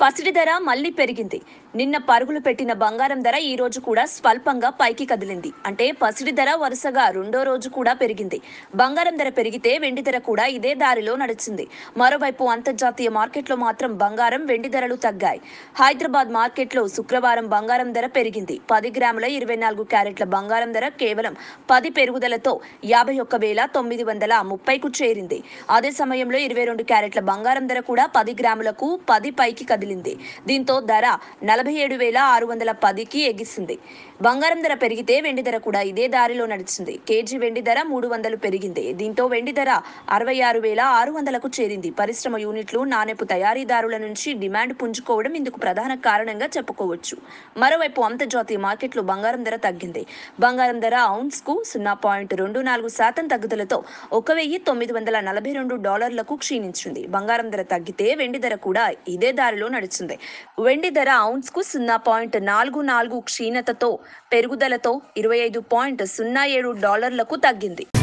పసిడి ధర మళ్లీ పెరిగింది నిన్న పరుగులు పెట్టిన బంగారం ధర ఈ రోజు కూడా స్వల్పంగా పైకి కదిలింది అంటే పసిడి ధర వరుసగా రెండో రోజు కూడా పెరిగింది బంగారం ధర పెరిగితే వెండి ధర కూడా ఇదే దారిలో నడిచింది మరోవైపు అంతర్జాతీయ మార్కెట్లో మాత్రం బంగారం వెండి ధరలు తగ్గాయి హైదరాబాద్ మార్కెట్లో శుక్రవారం బంగారం ధర పెరిగింది పది గ్రాముల ఇరవై నాలుగు క్యారెట్ల బంగారం ధర కేవలం పది పెరుగుదలతో యాభై ఒక్క వేల తొమ్మిది వందల ముప్పైకు చేరింది అదే సమయంలో ఇరవై రెండు క్యారెట్ల బంగారం ధర కూడా పది గ్రాములకు పది పైకి కదిలింది దీంతో ధర నలభై ఏడు వేల ఆరు వందల పదికి ఎగిసింది బంగారం ధర పెరిగితే వెండి ధర కూడా ఇదే దారిలో నడిచింది కేజీ వెండి ధర మూడు వందలు పెరిగింది దీంతో వెండి ధర అరవై ఆరు వేల ఆరు వందలకు చేరింది పరిశ్రమ యూనిట్లు నాణెపు తయారీదారుల నుంచి డిమాండ్ పుంజుకోవడం ఇందుకు ప్రధాన కారణంగా చెప్పుకోవచ్చు మరోవైపు అంతర్జాతీయ మార్కెట్లో బంగారం ధర తగ్గింది బంగారం ధర ఔన్స్ కు సున్నా పాయింట్ రెండు నాలుగు శాతం తగ్గుదలతో ఒక వెయ్యి తొమ్మిది వందల నలభై రెండు డాలర్లకు క్షీణించింది బంగారం ధర తగ్గితే వెండి ధర కూడా ఇదే దారిలో నడిచింది వెండి ధర ఔన్స్ కు సున్నా పాయింట్ నాలుగు నాలుగు క్షీణతతో పెరుగుదలతో ఇరవై ఐదు పాయింట్ సున్నా ఏడు డాలర్లకు తగ్గింది